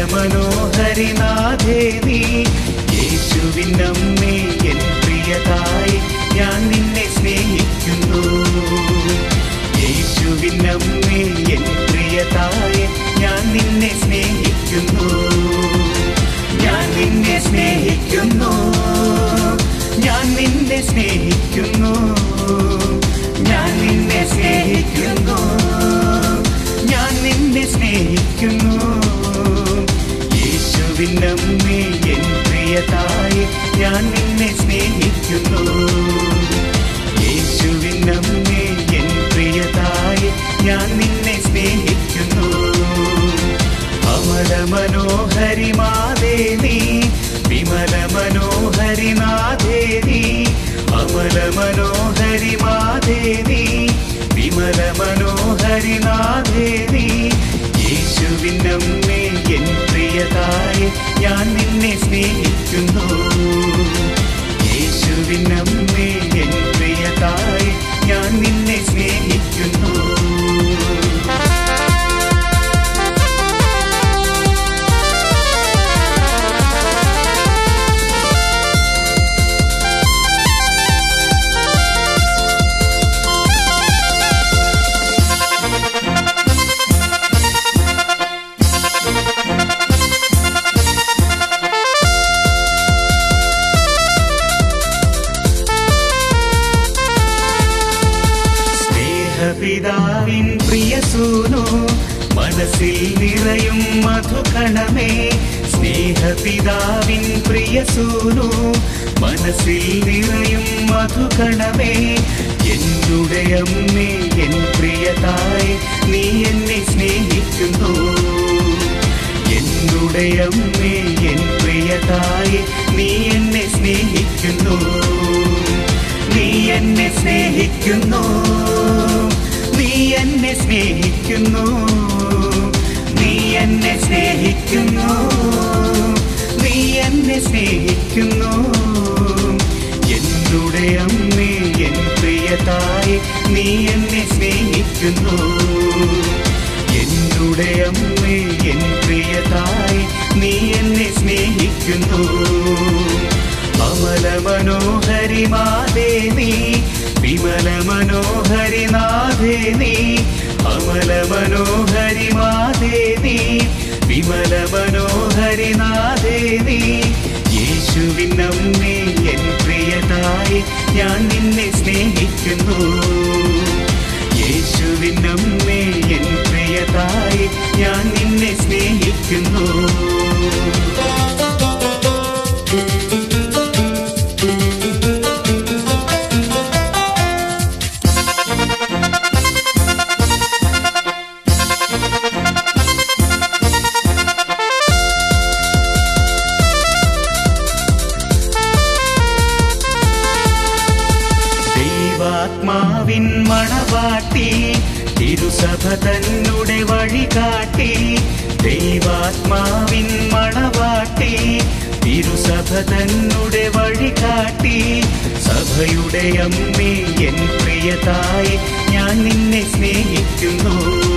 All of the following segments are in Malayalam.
മനോഹരിനാഥേ നീ യേശുവിനമ്മേ എൻ പ്രിയതായി ഞാൻ നിന്നെ സ്നേഹിക്കുന്നു യേശുവിനമ്മേ എൻ പ്രിയതായി ഞാൻ നിന്നെ സ്നേഹിക്കുന്നു ഞാൻ നിന്നെ സ്നേഹിക്കുന്നു ഞാൻ നിന്നെ സ്നേഹിക്കുന്നു ഞാൻ നിന്നെ സ്നേഹിക്കുന്നു ഞാൻ നിന്നെ സ്നേഹിക്കുന്നു യേശുവിനമ്മേ എൻ പ്രിയതായി ഞാൻ നിന്നെ സ്നേഹിക്കുന്നു യേശുവിനമ്മേ എൻ പ്രിയതായി ഞാൻ നിന്നെ സ്നേഹിക്കുന്നു അമല മനോഹരി മാതേ നീ വിമല മനോഹരി നാഥേ നീ അമല മനോഹരി മാതേ നീ വിമല മനോഹരി നാഥേ നീ യേശുവിനമ്മേ എൻ പ്രിയതായി ഞാൻ നിന്നെ സ്നേഹിക്കുന്നു യേശുവിനമ്മേ എൻ പ്രിയതായി ഞാൻ നിന്നെ സ്നേഹിക്കുന്നു സ്നേഹപിതാവിൻ പ്രിയസൂനു മനസ്സിൽ നിറയും മധുകണമേ സ്നേഹപിതാവിൻ പ്രിയസൂനു മനസ്സിൽ നിറയും മധുകണമേ എന്നുടെ അമ്മേ എൻ പ്രിയതായി നീ എന്നെ സ്നേഹിക്കുന്നു എന്നുടെ അമ്മേ എൻ പ്രിയതായി നീ എന്നെ സ്നേഹിക്കുന്നു നീ എന്നെ സ്നേഹിക്കുന്നു നീ എന്നെ സ്നേഹിക്കുന്നു നീ എന്നെ സ്നേഹിക്കുന്നു നീ എന്നെ സ്നേഹിക്കുന്നു എന്നുടെ അമ്മേ എൻ പ്രിയതായി നീ എന്നെ സ്നേഹിക്കുന്നു എന്നുടെ അമ്മേ എൻ പ്രിയതായി നീ എന്നെ സ്നേഹിക്കുന്നു അമല മനോഹരി മാതേ നീ വിമല മനോഹരി നാഥേ നീ അമല മനോഹരി മാതേ നീ വിമല മനോഹരി നാഥേ നീ യേശുവിനമ്മേ എൻ പ്രിയതായി ഞാൻ നിന്നെ സ്നേഹിക്കുന്നു യേശുവിനമ്മേ എൻ പ്രിയതായി ഞാൻ നിന്നെ സ്നേഹിക്കുന്നു ദൈവാത്മാവിൻ മണവാട്ടി തിരുസഭ തന്നെ വഴി കാട്ടി ദൈവാത്മാവിൻ മണവാട്ടി തിരുസഭ തന്നെ വഴി കാട്ടി സഭയുടെ അമ്മേ എൻ പ്രിയതായി ഞാൻ നിന്നെ സ്നേഹിക്കുന്നു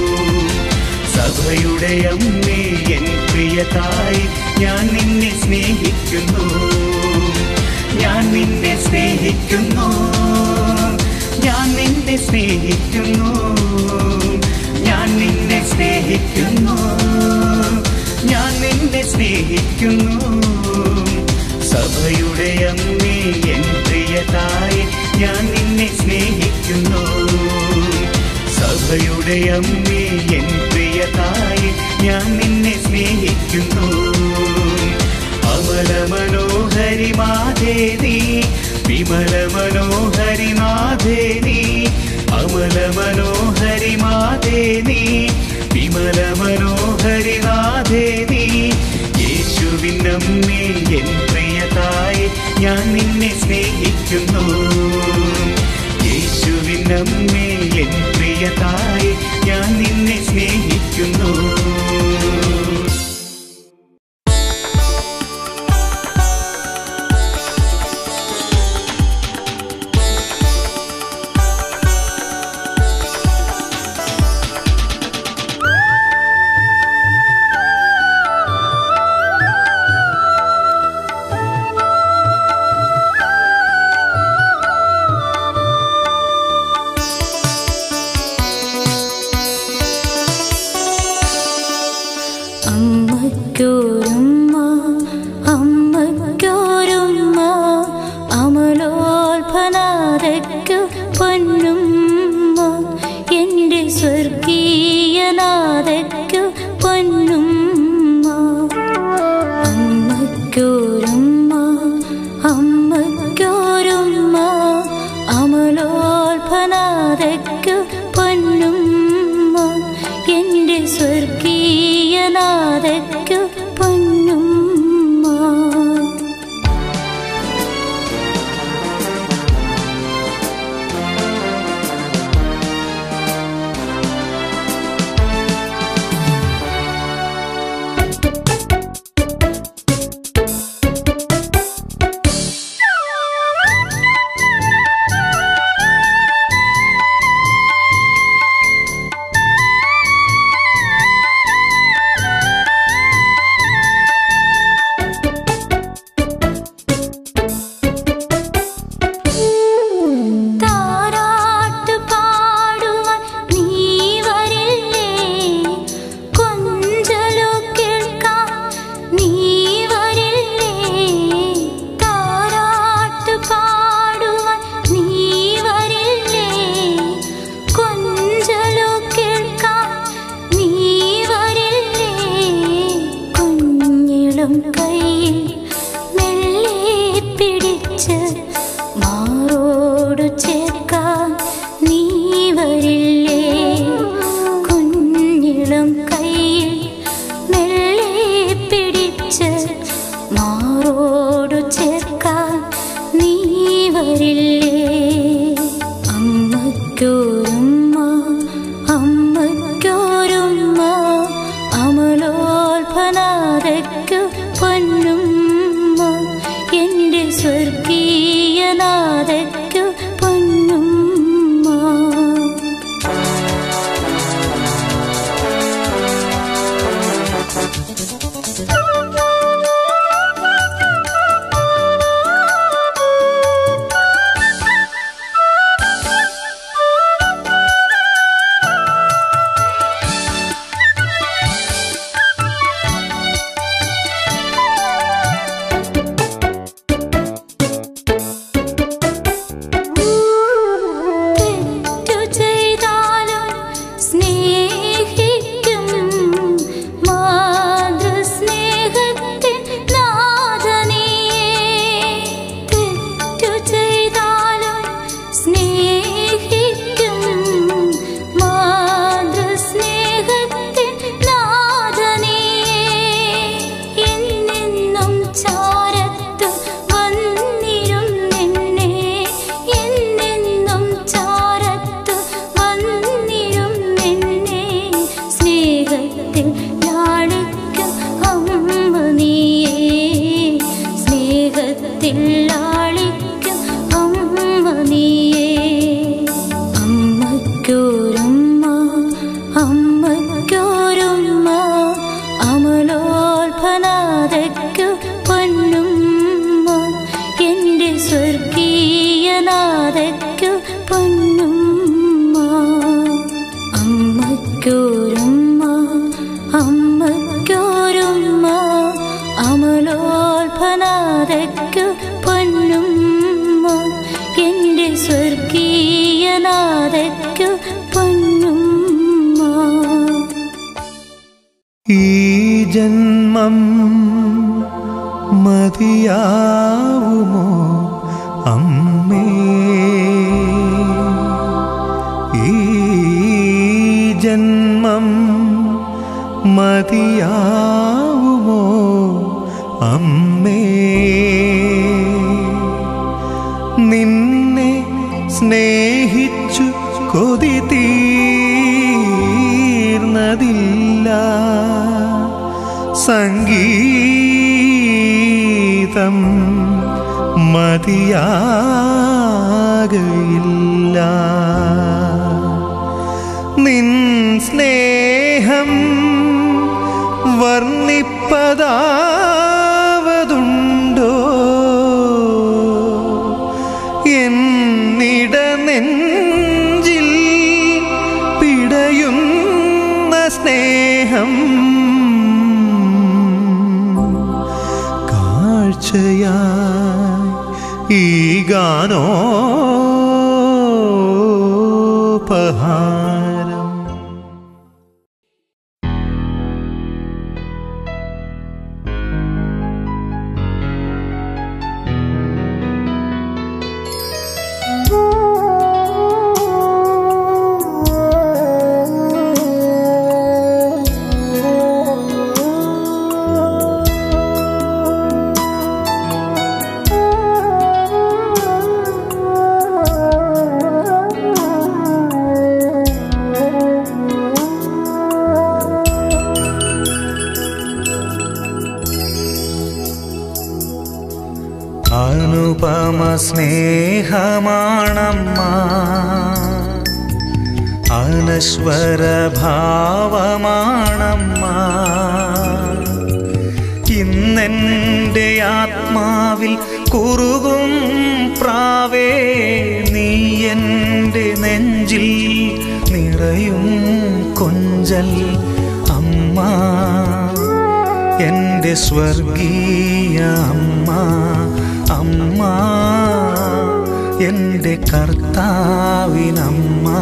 സഭയുടെ അമ്മേ എൻ പ്രിയതായി ഞാൻ നിന്നെ സ്നേഹിക്കുന്നു ഞാൻ നിന്നെ സ്നേഹിക്കുന്നു ഞാൻ നിന്നെ സ്നേഹിക്കുന്നു ഞാൻ നിന്നെ സ്നേഹിക്കുന്നു ഞാൻ നിന്നെ സ്നേഹിക്കുന്നു സഭയുടെ അമ്മേ എൻ പ്രിയതായി ഞാൻ നിന്നെ സ്നേഹിക്കുന്നു സഭയുടെ അമ്മേ എൻ പ്രിയതായി ഞാൻ നിന്നെ സ്നേഹിക്കുന്നു അമല മനോഹരി മാതേ നീ വിമല മനോഹരി നാഥേ നീ അമല മനോഹരി മാതേ നീ വിമല മനോഹരി നാഥേ നീ യേശുവിനമ്മേ എൻ പ്രിയതായി ഞാൻ നിന്നെ സ്നേഹിക്കുന്നു യേശുവിനമ്മേ എൻ പ്രിയതായി ഞാൻ നിന്നെ സ്നേഹിക്കുന്നു യേശുവിൻ അമ്മയ്ക്കൊരുമ്മ അമ്മയ്ക്കൊരുമ്മ അമലോത്ഭനാഥയ്ക്കു പൊന്നുമ്മ എൻ്റെ സ്വർഗീയനാഥയ്ക്കു പൊന്നുമ്മ അമ്മയ്ക്കൊരുമ്മ അമ്മയ്ക്കൊരുമ്മ അമലോത്ഭനാഥയ്ക്കു പൊന്നുമ്മ എൻ്റെ സ്വർഗീയനാഥയ്ക്കു പൊന്നുമ്മ താരാട്ട് പാടുവാൻ നീ വരില്ലേ കൊഞ്ചലു കേൾക്കാൻ നീ വരില്ലേ താരാട്ട് പാടുവാൻ നീ വരില്ലേ കൊഞ്ചലു കേൾക്കാൻ നീ വരില്ലേ കുഞ്ഞിളും കയ്യിൽ മെല്ലെ പിടിച്ച് മാറോടു ചേർക്കാൻ നീ വരില്ലേ കുഞ്ഞിളം കയ്യിൽ മെല്ലെ പിടിച്ച് മാറോടു ചേർക്കാൻ നീ വരില്ലേ അമ്മയ്ക്കൊരുമ്മ അമ്മയ്ക്കൊരുമ്മ അമലോത്ഭനാഥയ്ക്കു പൊന്നുമ്മ എൻ്റെ സ്വർഗീയനാഥയ്ക്കു പൊന്നുമ്മ തെറ്റു ചെയ്താലും സ്നേഹിക്കും മാതൃസ്നേഹത്തിൻ നാഥനിയേ തെറ്റു ചെയ്താലും സ്നേഹിക്കും മാതൃസ്നേഹത്തിൻ നാഥനിയേ എന്നെന്നും ചാരത്ത് വന്നിരുന്നെന്നെ എന്നെന്നും ചാരത്ത് വന്നിരുന്നെന്നെ സ്നേഹത്തിൽ ലാളിക്കും അമ്മ നീയേ സ്നേഹത്തിൽ ലാളിക്കും അമ്മ നീയേ അമ്മയ്ക്കൊരുമ്മ അമ്മയ്ക്കൊരുമ്മ അമലോത്ഭനാഥയ്ക്കു പൊന്നുമ്മ എൻ്റെ സ്വർഗീയനാഥയ്ക്കു പൊന്നുമ്മ അമ്മയ്ക്കൊരുമ്മ അമ്മയ്ക്കൊരുമ്മ അമലോത്ഭനാഥയ്ക്കു പൊന്നുമ്മ എൻ്റെ സ്വർഗീയനാഥയ്ക്കു പൊന്നുമ്മ ഈ ജന്മം മതിയാവുമോ അമ്മേ ഈ ജന്മം മതിയാവുമോ അമ്മേ നിന്നെ സ്നേഹിച്ചു കൊതി തീർന്നതില്ല സംഗീതം മതിയാകയില്ല നിൻ സ്നേഹം വർണ്ണിപ്പതാവതുണ്ടോ എന്നിട നെഞ്ചിൽ പിടയുന്ന സ്നേഹം കാഴ്ചയായി ഈ ഗാനോപഹാരം അനുപമ സ്നേഹമാണമ്മ അനശ്വര ഭാവമാണമ്മ ഇന്നെൻ്റെ ആത്മാവിൽ കുറുകും പ്രാവേ നീ എൻ്റെ നെഞ്ചിൽ നിറയും കൊഞ്ചൽ അമ്മ എൻ്റെ സ്വർഗീയ അമ്മ അമ്മ എൻ്റെ കർത്താവിനമ്മ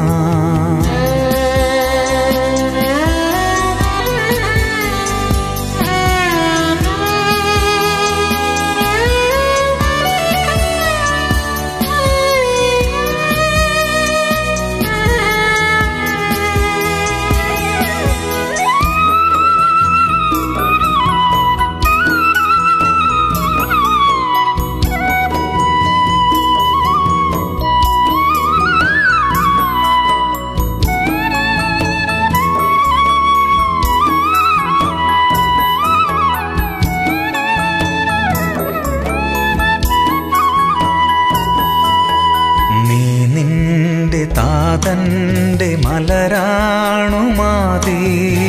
നീ നിന്റെ താതന്റെ മലരാണു മാതേ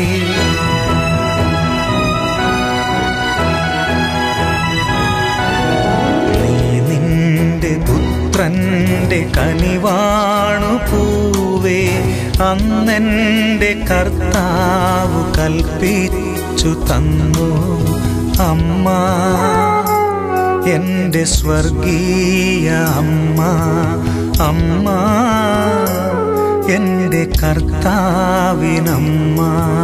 നീ നിന്റെ പുത്രന്റെ കനിവാണു പൂവേ അന്നെന്റെ കർത്താവ് കൽപ്പിച്ചു തന്നു അമ്മ എൻ്റെ സ്വർഗീയ അമ്മ അമ്മ എൻ്റെ കർത്താവിനമ്മ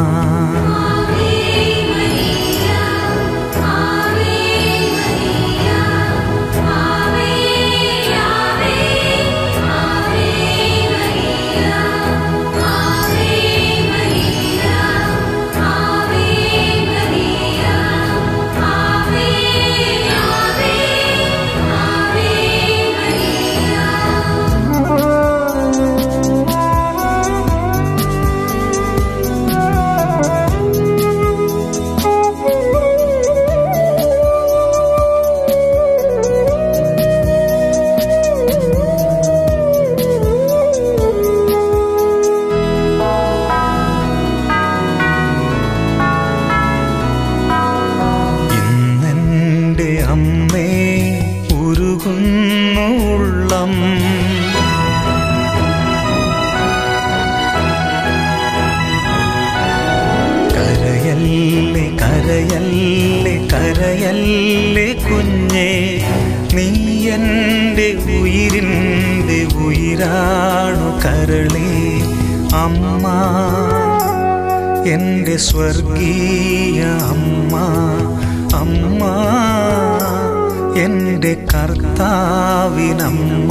ഇന്നെൻ്റെ അമ്മേ ഉരുകുന്നു ഉള്ളം കരയല്ലേ കരയല്ലേ കരയല്ലേ കുഞ്ഞേ നീ എൻ്റെ ഉയിരിൻ്റെ ഉയിരാണു കരളേ അമ്മ എൻ്റെ സ്വർഗീയ അമ്മ അമ്മ എൻ്റെ കർത്താവിനമ്മ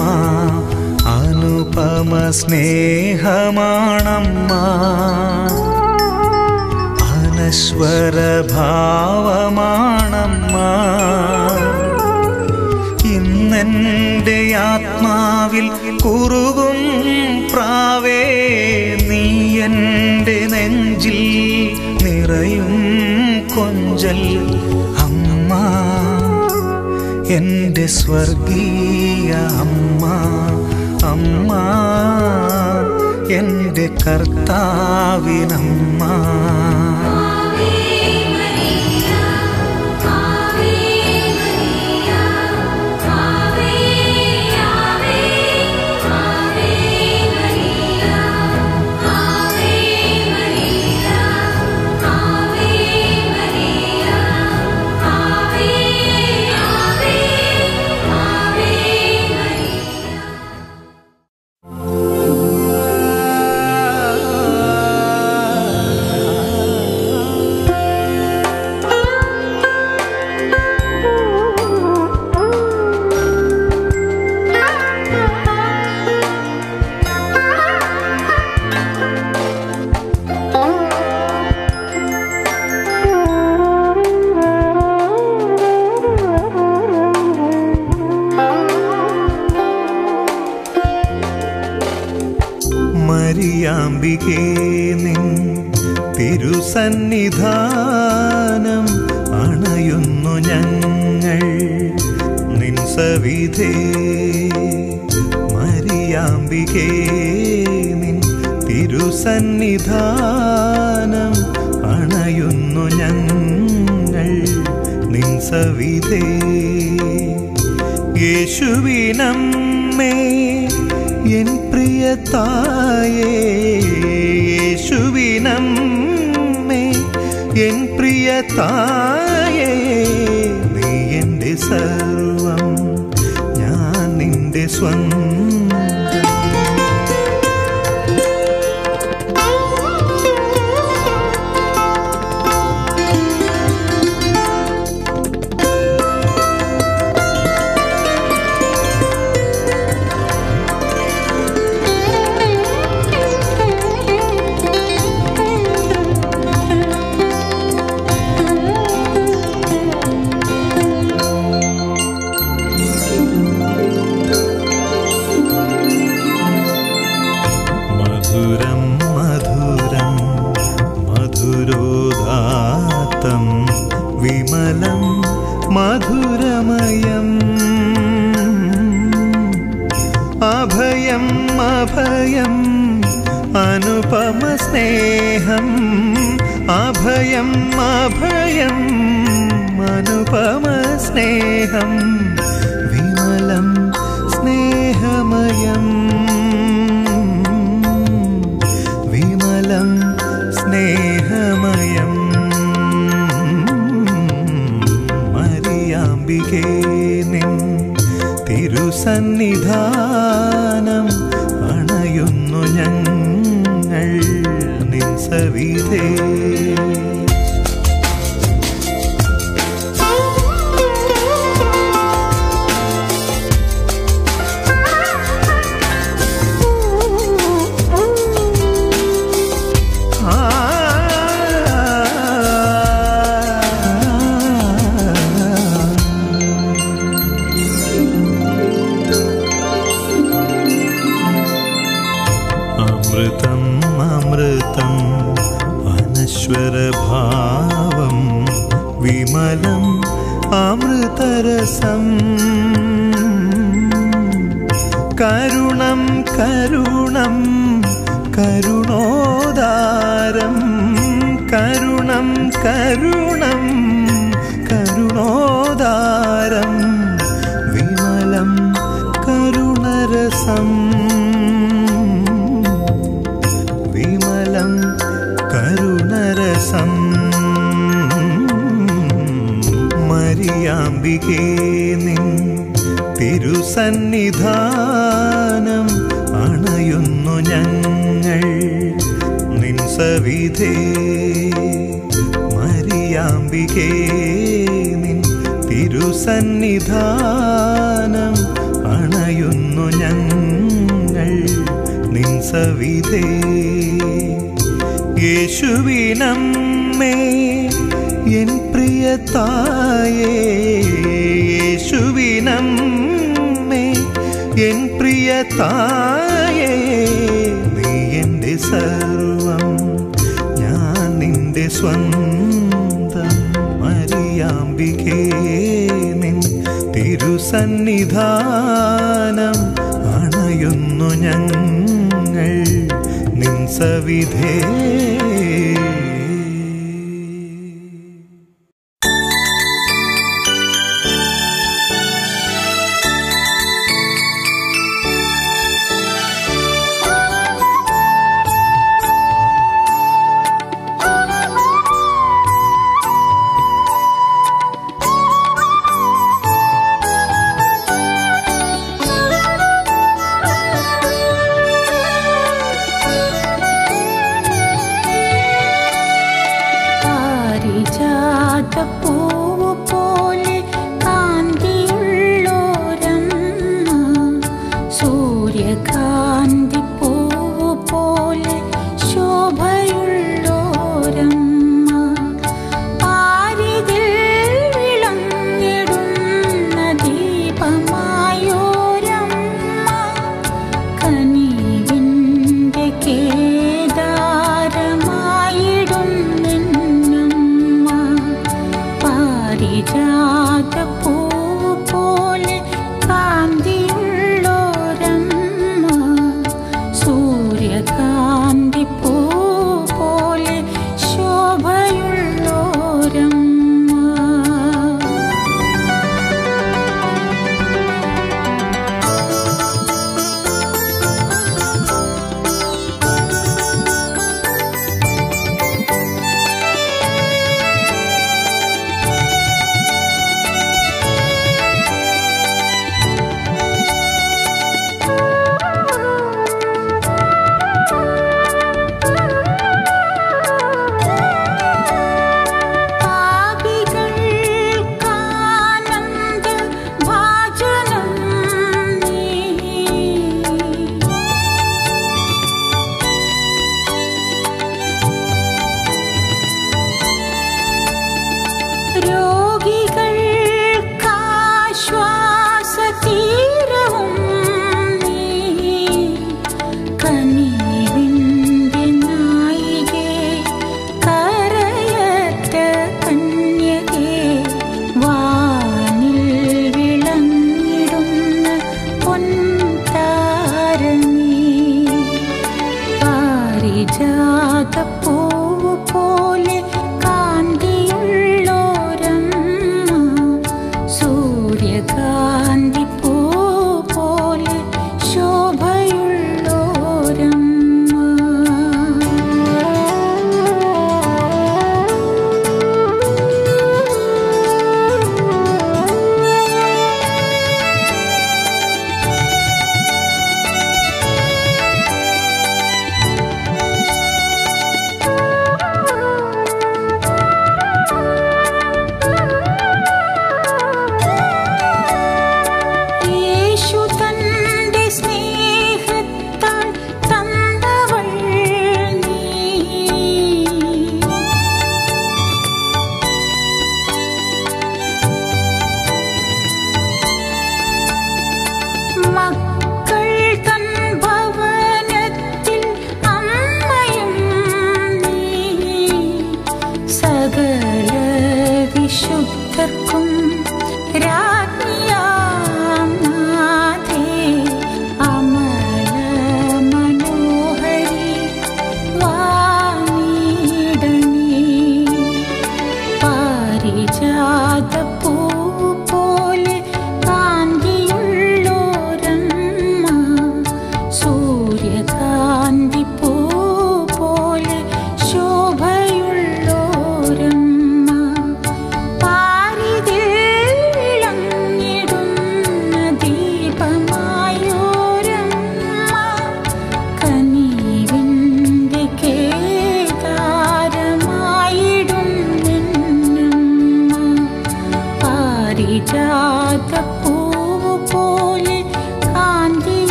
അനുപമ സ്നേഹമാണമ്മ അനശ്വര ഭാവമാണമ്മ ഇന്നെൻ്റെ ആത്മാവിൽ കുറുകും പ്രാവേ നീ എൻ്റെ നെഞ്ചിൽ നിറയും കൊഞ്ചൽ അമ്മ എൻ്റെ സ്വർഗീയ അമ്മ അമ്മ എൻ്റെ കർത്താവിനമ്മ Ave തിരുസന്നിധാനം അണയുന്നു ഞങ്ങൾ നിൻ സവിധേ മരിയാമ്പികേ നിൻ തിരുസന്നിധാനം അണയുന്നു ഞങ്ങൾ നിൻ സവിധേ യേശുവിനമ്മേ എൻ പ്രിയ തായേ യേശുവിനമ്മേ എൻ പ്രിയ തായേ നീ എൻ്റെ സർവം ഞാൻ നിന്റെ സ്വന്തം മധുരം മധുരം മധുരോദാത്തം വിമലം മധുരമയം അഭയം അഭയം അനുപമ സ്നേഹം അഭയം അഭയം അനുപമ സ്നേഹം വിമലം സ്നേഹമയം വിമലം സ്നേഹമയം മരിയാമ്പികേ നിൻ തിരുസന്നിധാനം അണയുന്നു ഞങ്ങൾ നിൻ സവിധേ അമൃതം അമൃതം അനശ്വരഭാവം വിമലം അമൃതരസം കരുണം കരുണം കരുണോദാരം കരുണം കരുണം കരുണോദാരം വിമലം കരുണരസം വിമലം കരുണരസം മരിയാമ്പികേ നിൻ തിരുസന്നിധാനം അണയുന്നു ഞങ്ങൾ നിൻ സവിധേ മരിയാമ്പികേ നിൻ തിരുസന്നിധാനം അണയുന്നു ഞങ്ങൾ നിൻ സവിധേ യേശുവിനമ്മേ എൻ പ്രിയ തായേ യേശുവിനമ്മേ എൻ പ്രിയ തായേ നീ എൻ്റെ സർവം ഞാൻ നിന്റെ സ്വന്തം മരിയാമ്പികേ നിൻ തിരുസന്നിധാനം അണയുന്നു ഞങ്ങൾ നിൻ സവിധേ പാരിജാതപ്പൂവ് പോലെ കാന്തിയുള്ളോരമ്മ സൂര്യകാന്തി പൂവ് പോലെ ശോഭയുള്ളോരമ്മ പാരിതിൽ വിളങ്ങിടുന്ന ദീപമായോരമ്മ കനിവിൻ്റെ കേദാരമായിടുന്നെൻ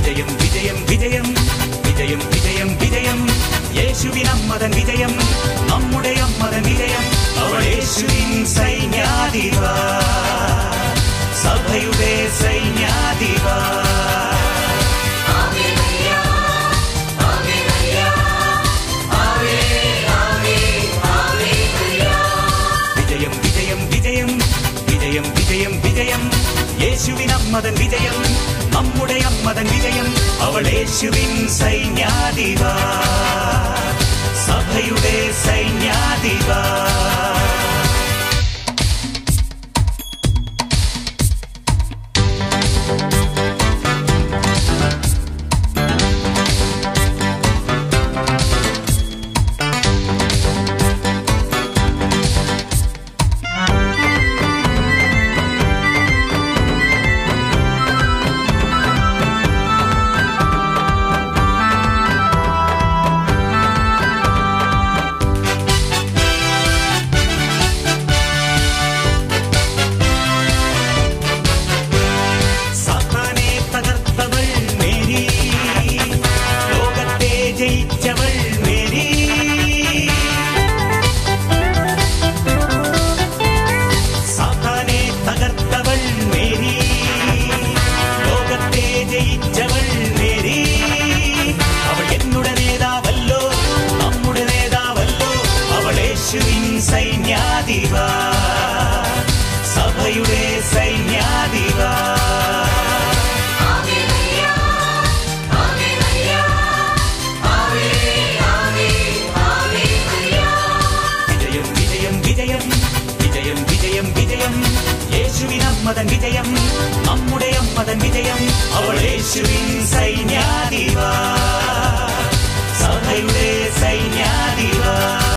വിജയം വിജയം വിജയം വിജയം വിജയം വിജയം യേശുവിനമ്മതൻ വിജയം നമ്മുടെ അമ്മതൻ വിജയം അവൾ യേശുവിൻ സൈന്യാധിപ സഭയുടെ സൈന്യാധിപ വിജയം വിജയം വിജയം വിജയം വിജയം വിജയം യേശുവിനമ്മതൻ വിജയം നമ്മുടെ അമ്മതൻ വിജയം അവൾ യേശുവിൻ സൈന്യാധിപ സഭയുടെ സൈന്യാധിപ സാത്താനെ തകർത്തവൾ മേരി ലോകത്തെ ജയിച്ചവൾ മേരി സാത്താനെ തകർത്തവൾ മേരി ലോകത്തെ ജയിച്ചവൾ മേരി അവൾ എന്നുടെ നേതാവല്ലോ നമ്മുടെ നേതാവല്ലോ അവൾ യേശുവിൻ സൈന്യാധിപ സഭയുടെ സൈന്യാധിപ വിജയം വിജയം വിജയം വിജയം വിജയം വിജയം യേശുവിനമ്മതൻ വിജയം നമ്മുടെ അമ്മതൻ വിജയം അവൾ യേശുവിൻ സൈന്യാധിപ സഭയുടെ സൈന്യാധിപ